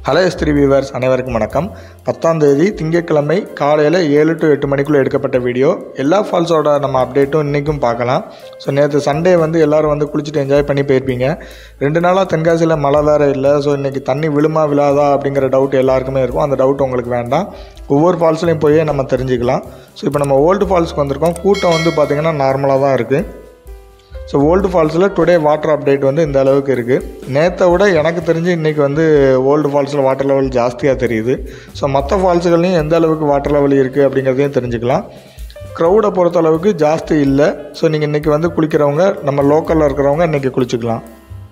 hello எஸ்திரி viewers அனைவருக்கும் வணக்கம் பத்தாம் தேதி திங்கட்கிழமை காலையில் ஏழு டு எட்டு மணிக்குள்ளே எடுக்கப்பட்ட வீடியோ எல்லா ஃபால்ஸோட நம்ம அப்டேட்டும் இன்றைக்கும் பார்க்கலாம் ஸோ நேற்று சண்டே வந்து எல்லோரும் வந்து குளிச்சுட்டு என்ஜாய் பண்ணி போயிருப்பீங்க ரெண்டு நாளாக தென்காசியில் மழை வேறு இல்லை ஸோ இன்றைக்கி தண்ணி விழுமா விழாதா அப்படிங்கிற டவுட் எல்லாருக்குமே இருக்கும் அந்த டவுட் உங்களுக்கு வேண்டாம் ஒவ்வொரு ஃபால்ஸ்லையும் போய் நம்ம தெரிஞ்சுக்கலாம் ஸோ இப்போ நம்ம ஓல்டு ஃபால்ஸ்க்கு வந்திருக்கோம் கூட்டம் வந்து பார்த்திங்கன்னா நார்மலாக தான் இருக்குது ஸோ ஓல்டு ஃபால்ஸில் டுடே வாட்டர் அப்டேட் வந்து இந்த அளவுக்கு இருக்குது நேற்றை விட எனக்கு தெரிஞ்சு இன்றைக்கி வந்து ஓல்டு ஃபால்ஸில் வாட்டர் லெவல் ஜாஸ்தியாக தெரியுது ஸோ மற்ற ஃபால்ஸுகள்லையும் எந்த அளவுக்கு வாட்டர் லெவல் இருக்குது அப்படிங்கிறதையும் தெரிஞ்சுக்கலாம் க்ரௌடை பொறுத்த அளவுக்கு ஜாஸ்தி இல்லை ஸோ நீங்கள் இன்றைக்கி வந்து குளிக்கிறவங்க நம்ம லோக்கலில் இருக்கிறவங்க இன்றைக்கி குளிச்சுக்கலாம்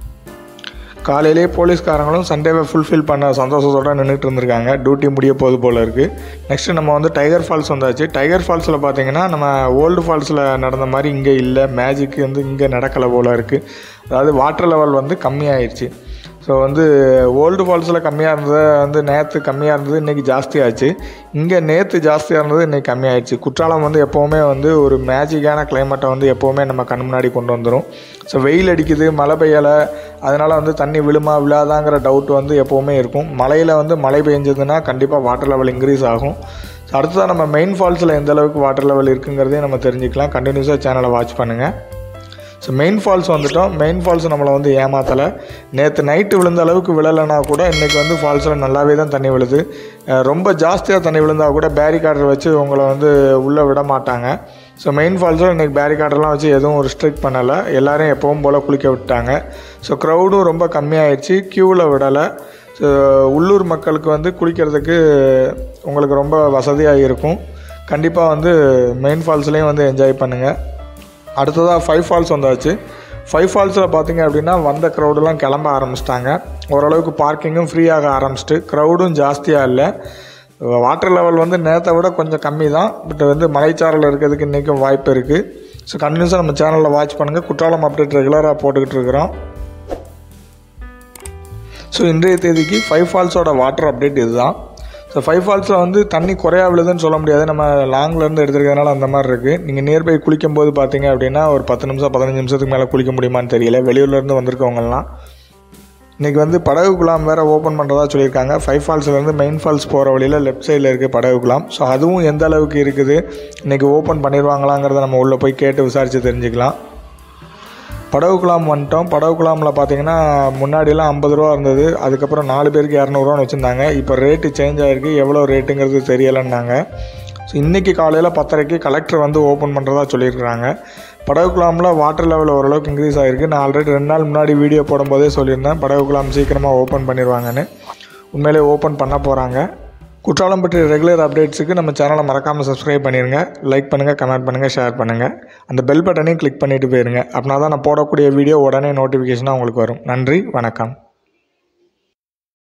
காலையிலேயே போலீஸ்காரங்களும் சண்டேவை ஃபுல்ஃபில் பண்ண சந்தோஷத்தோடு நின்றுட்டு இருந்திருக்காங்க டியூட்டி முடிய போது போல் இருக்குது நெக்ஸ்ட்டு நம்ம வந்து டைகர் ஃபால்ஸ் வந்தாச்சு டைகர் ஃபால்ஸில் பார்த்தீங்கன்னா நம்ம ஓல்டு ஃபால்ஸில் நடந்த மாதிரி இங்கே இல்லை மேஜிக் வந்து இங்கே நடக்கலை போல் இருக்குது அதாவது வாட்டர் லெவல் வந்து கம்மியாயிடுச்சு ஸோ வந்து ஓல்டு ஃபால்ஸில் கம்மியாக இருந்தது வந்து நேற்று கம்மியாக இருந்தது இன்றைக்கி ஜாஸ்தியாச்சு இங்கே நேற்று ஜாஸ்தியாக இருந்தது இன்றைக்கி கம்மியாயிடுச்சு குற்றாலம் வந்து எப்போவுமே வந்து ஒரு மேஜிக்கான கிளைமேட்டை வந்து எப்போவுமே நம்ம கண் முன்னாடி கொண்டு வந்துடும் ஸோ வெயில் அடிக்குது மழை பெய்யலை அதனால் வந்து தண்ணி விழுமா விழாதாங்கிற டவுட் வந்து எப்போவுமே இருக்கும் மழையில் வந்து மழை பெஞ்சதுன்னா கண்டிப்பாக வாட்டர் லெவல் இன்க்ரீஸ் ஆகும் ஸோ அடுத்ததாக நம்ம மெயின் ஃபால்ஸில் எந்த அளவுக்கு வாட்டர் லெவல் இருக்குங்கிறதையும் நம்ம தெரிஞ்சுக்கலாம் கண்டினியூஸாக சேனலை வாட்ச் பண்ணுங்கள் ஸோ மெயின் ஃபால்ஸ் வந்துட்டோம் மெயின் ஃபால்ஸ் நம்மளை வந்து ஏமாத்தலை நேற்று நைட்டு விழுந்த அளவுக்கு விழலைனா கூட இன்றைக்கி வந்து ஃபால்ஸில் நல்லாவே தான் தண்ணி விழுது அஹ் ரொம்ப ஜாஸ்தியாக தண்ணி விழுந்தால் கூட பேரிகார்டர் வச்சு உங்களை வந்து உள்ளே விட மாட்டாங்க ஸோ மெயின் ஃபால்ஸில் இன்றைக்கி பேரிகார்டர்லாம் வச்சு எதுவும் ரிஸ்ட்ரிக்ட் பண்ணலை எல்லோரும் எப்பவும் போல் குளிக்க விட்டாங்க ஸோ க்ரௌடும் ரொம்ப கம்மியாயிடுச்சு க்யூவில் விடலை ஸோ உள்ளூர் மக்களுக்கு வந்து குளிக்கிறதுக்கு உங்களுக்கு ரொம்ப வசதியாக இருக்கும் கண்டிப்பாக வந்து மெயின் ஃபால்ஸ்லேயும் வந்து என்ஜாய் பண்ணுங்கள் அடுத்ததாக ஃபைவ் ஃபால்ஸ் வந்தாச்சு ஃபைவ் ஃபால்ஸில் பார்த்தீங்க அப்படின்னா வந்த க்ரௌடெல்லாம் கிளம்ப ஆரம்பிச்சிட்டாங்க ஓரளவுக்கு பார்க்கிங்கும் ஃப்ரீயாக ஆரம்பிச்சிட்டு க்ரௌடும் ஜாஸ்தியாக இல்லை வாட்டர் லெவல் வந்து நேற்றை விட கொஞ்சம் கம்மி தான் பட் வந்து மலைச்சாரல் இருக்கிறதுக்கு இன்றைக்கும் வாய்ப்பு இருக்குது ஸோ கண்டினியூஸாக நம்ம சேனலில் வாட்ச் பண்ணுங்கள் குற்றாலம் அப்டேட் ரெகுலராக போட்டுக்கிட்டு இருக்கிறோம் ஸோ இன்றைய தேதிக்கு ஃபைவ் ஃபால்ஸோட வாட்டர் அப்டேட் இதுதான் ஸோ ஃபைவ் ஃபால்ஸில் வந்து தண்ணி குறையா விழுதுன்னு சொல்ல முடியாது நம்ம லாங்லேருந்து எடுத்துருக்கிறதுனால அந்த மாதிரி இருக்குது நீங்கள் நியர்பை குளிக்கும் போது பார்த்தீங்க அப்படின்னா ஒரு பத்து நிமிஷம் பதினஞ்சு நிமிஷத்துக்கு மேலே குளிக்க முடியுமான்னு தெரியல வெளியூர்லேருந்து வந்திருக்கவங்கலாம் இன்றைக்கி வந்து படகு குலாம் வேறு ஓப்பன் பண்ணுறதா சொல்லியிருக்காங்க ஃபைவ் ஃபால்ஸ்லேருந்து மெயின் ஃபால்ஸ் போகிற வழியில் லெஃப்ட் சைடில் இருக்குது படகு குலாம் ஸோ அதுவும் எந்த அளவுக்கு இருக்குது இன்றைக்கி ஓப்பன் பண்ணிடுவாங்களாங்கிறத நம்ம உள்ளே போய் கேட்டு விசாரித்து தெரிஞ்சுக்கலாம் படகு குலாம் வந்துட்டோம் படகு குலாமில் பார்த்தீங்கன்னா முன்னாடிலாம் ஐம்பது ரூபா இருந்தது அதுக்கப்புறம் நாலு பேருக்கு இரநூறுவான்னு வச்சுருந்தாங்க இப்போ ரேட்டு சேஞ்ச் ஆகிருக்கு எவ்வளோ ரேட்டுங்கிறது தெரியலைன்னாங்க ஸோ இன்றைக்கி காலையில் பத்தரைக்கு கலெக்டர் வந்து ஓப்பன் பண்ணுறதா சொல்லியிருக்கிறாங்க படகு குலாமில் வாட்டர் லெவல் ஓரளவுக்கு இன்க்ரீஸ் ஆகிருக்கு நான் ஆல்ரெடி ரெண்டு நாள் முன்னாடி வீடியோ போடும்போதே சொல்லியிருந்தேன் படகு குலாம் சீக்கிரமாக ஓப்பன் பண்ணிடுவாங்கன்னு உண்மையிலே ஓப்பன் பண்ண போகிறாங்க குற்றாலம் பற்றிய ரெகுலர் அப்டேட்ஸுக்கு நம்ம சேனலை மறக்காமல் சப்ஸ்கிரைப் பண்ணிடுங்க லைக் பண்ணுங்கள் கமெண்ட் பண்ணுங்கள் ஷேர் பண்ணுங்கள் அந்த பெல் பட்டனையும் கிளிக் பண்ணிவிட்டு போயிருங்க அப்படின்னா தான் நான் போடக்கூடிய வீடியோ உடனே நோட்டிஃபிகேஷனாக உங்களுக்கு வரும் நன்றி வணக்கம்